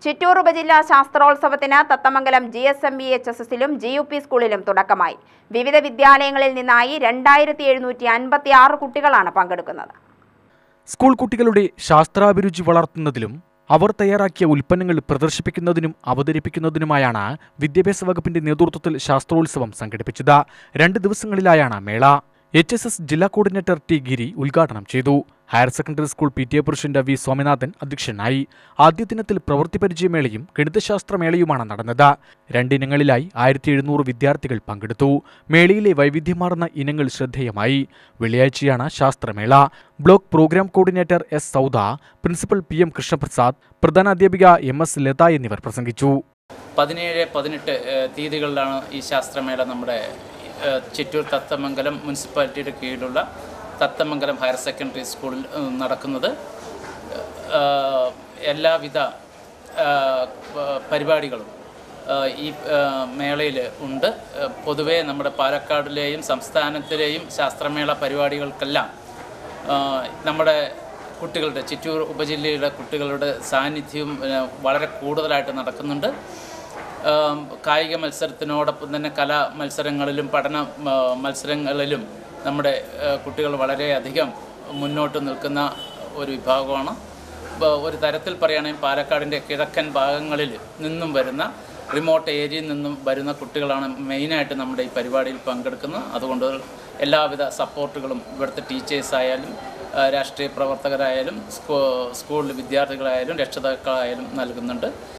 ചിറ്റൂർ ഉപജില്ലാ ശാസ്ത്രോത്സവത്തിന് Thathamangalam G S M B H S എസിലും ജി യു പി സ്കൂളിലും തുടക്കമായി വിവിധ വിദ്യാലയങ്ങളിൽ നിന്നായി രണ്ടായിരത്തി എഴുന്നൂറ്റി അൻപത്തി ആറ് കുട്ടികളാണ് പങ്കെടുക്കുന്നത് സ്കൂൾ കുട്ടികളുടെ ശാസ്ത്രാഭിരുചി വളർത്തുന്നതിലും അവർ തയ്യാറാക്കിയ ഉൽപ്പന്നങ്ങൾ പ്രദർശിപ്പിക്കുന്നതിനും അവതരിപ്പിക്കുന്നതിനുമായാണ് വിദ്യാഭ്യാസ വകുപ്പിന്റെ നേതൃത്വത്തിൽ ശാസ്ത്രോത്സവം സംഘടിപ്പിച്ചത് രണ്ട് ദിവസങ്ങളിലായാണ് മേള എച്ച് എസ് എസ് ജില്ലാ കോർഡിനേറ്റർ ടി ഗിരി ഉദ്ഘാടനം ചെയ്തു higher secondary school P T A president V Swaminathan അധ്യക്ഷനായി ആദ്യ ദിനത്തിൽ പ്രവൃത്തി പരിചയമേളയും ഗണിതശാസ്ത്രമേളയുമാണ് നടന്നത് രണ്ടിനങ്ങളിലായി ആയിരത്തി എഴുന്നൂറ് വിദ്യാർത്ഥികൾ പങ്കെടുത്തു മേളയിലെ വൈവിധ്യമാർന്ന ഇനങ്ങൾ ശ്രദ്ധേയമായി വെള്ളിയാഴ്ചയാണ് ശാസ്ത്രമേള block programme coordinator S Sauda principal P M Krishnaprasad പ്രധാന അധ്യാപിക എം എസ് ലത എന്നിവർ പ്രസംഗിച്ചു പതിനേഴ് പതിനെട്ട് ഏഹ്, തീയതികളിലാണ് ഈ ശാസ്ത്രമേള നമ്മുടെ ഏഹ്, ചിറ്റൂർ തത്തമംഗലം മുനിസിപ്പാലിറ്റിയുടെ കീഴിലുള്ള തത്തമംഗലം ഹയർ സെക്കൻഡറി സ്കൂളിൽ ഏഹ്, നടക്കുന്നത് ഏഹ്, എല്ലാവിധ ഏഹ്, പ- പരിപാടികളും ഏഹ്, ഈ മേളയിൽ ഉണ്ട് ഏഹ്, പൊതുവേ നമ്മുടെ പാലക്കാടിലെയും സംസ്ഥാനത്തിലെയും ശാസ്ത്രമേള പരിപാടികൾക്കെല്ലാം ഏഹ്, നമ്മുടെ കുട്ടികളുടെ ചിറ്റൂർ ഉപജില്ലയിലെ കുട്ടികളുടെ സാന്നിധ്യവും ഏഹ്, വളരെ കൂടുതലായിട്ട് നടക്കുന്നുണ്ട് ആം, കായിക മത്സരത്തിനോടൊപ്പം തന്നെ കലാ മത്സരങ്ങളിലും പഠന ആ, മത്സരങ്ങളിലും നമ്മുടെ ആ, കുട്ടികൾ വളരെയധികം മുന്നോട്ട് നിൽക്കുന്ന ഒരു വിഭാഗമാണ് ഇപ്പോൾ ഒരു തരത്തിൽ പറയുകയാണെങ്കിൽ പാലക്കാടിൻ്റെ കിഴക്കൻ ഭാഗങ്ങളിൽ നിന്നും വരുന്ന റിമോട്ട് ഏരിയയിൽ നിന്നും വരുന്ന കുട്ടികളാണ് മെയിനായിട്ട് നമ്മുടെ ഈ പരിപാടിയിൽ പങ്കെടുക്കുന്നത് അതുകൊണ്ട് എല്ലാവിധ സപ്പോർട്ടുകളും ഇവിടുത്തെ ടീച്ചേഴ്സായാലും ആ, രാഷ്ട്രീയ പ്രവർത്തകരായാലും സ്കൂ സ്കൂളിൽ വിദ്യാർത്ഥികളായാലും രക്ഷിതാക്കളായാലും നൽകുന്നുണ്ട്